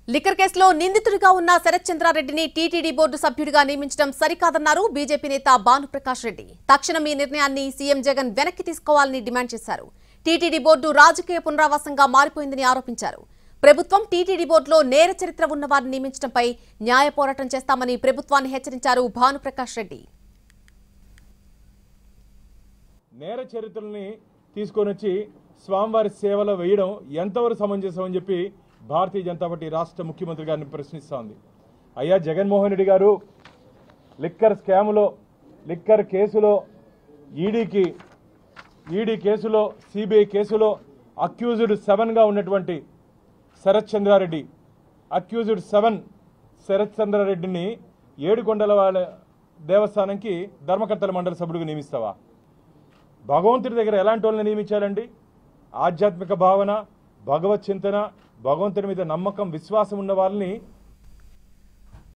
liquor కేసులో నిందితుడిగా ఉన్న శరత్ చంద్రారెడ్డిని టీటీడీ బోర్డు సభ్యుడిగా నియమించడం సరికాదన్నారు బీజేపీ నేత భానుప్రకాష్ రెడ్డి తక్షణం ఈ నిర్ణయాన్ని సీఎం జగన్ వెనక్కి తీసుకోవాలని డిమాండ్ చేశారు టీటీడీ బోర్డు రాజకీయ పునరావాసంగా మారిపోయిందని ఆరోపించారు ప్రభుత్వం టీటీడీ బోర్డులో నేర చరిత్ర ఉన్న వారిని నియమించడంపై న్యాయ పోరాటం చేస్తామని ప్రభుత్వాన్ని హెచ్చరించారు భానుప్రకాష్ రెడ్డి నేర చరిత్రల్ని తీసుకొని వచ్చి స్వామివారి సేవలో వేయడం ఎంతవరకు సమంజసం అని చెప్పి భారతీయ జనతా పార్టీ రాష్ట్ర ముఖ్యమంత్రి గారిని ప్రశ్నిస్తోంది అయ్యా జగన్మోహన్ రెడ్డి గారు లిక్కర్ స్కాములో లిక్కర్ కేసులో ఈడీకి ఈడీ కేసులో సిబిఐ కేసులో అక్యూజ్డ్ సెవెన్గా ఉన్నటువంటి శరత్ చంద్రారెడ్డి అక్యూజ్డ్ సెవెన్ శరత్ చంద్రారెడ్డిని ఏడుకొండల వాళ్ళ దేవస్థానంకి ధర్మకర్తల మండలి సభ్యుడిగా నియమిస్తావా భగవంతుడి దగ్గర ఎలాంటి వాళ్ళని నియమించాలండి ఆధ్యాత్మిక భావన భగవత్ చింతన భగవంతుడి మీద నమ్మకం విశ్వాసం ఉన్న వాళ్ళని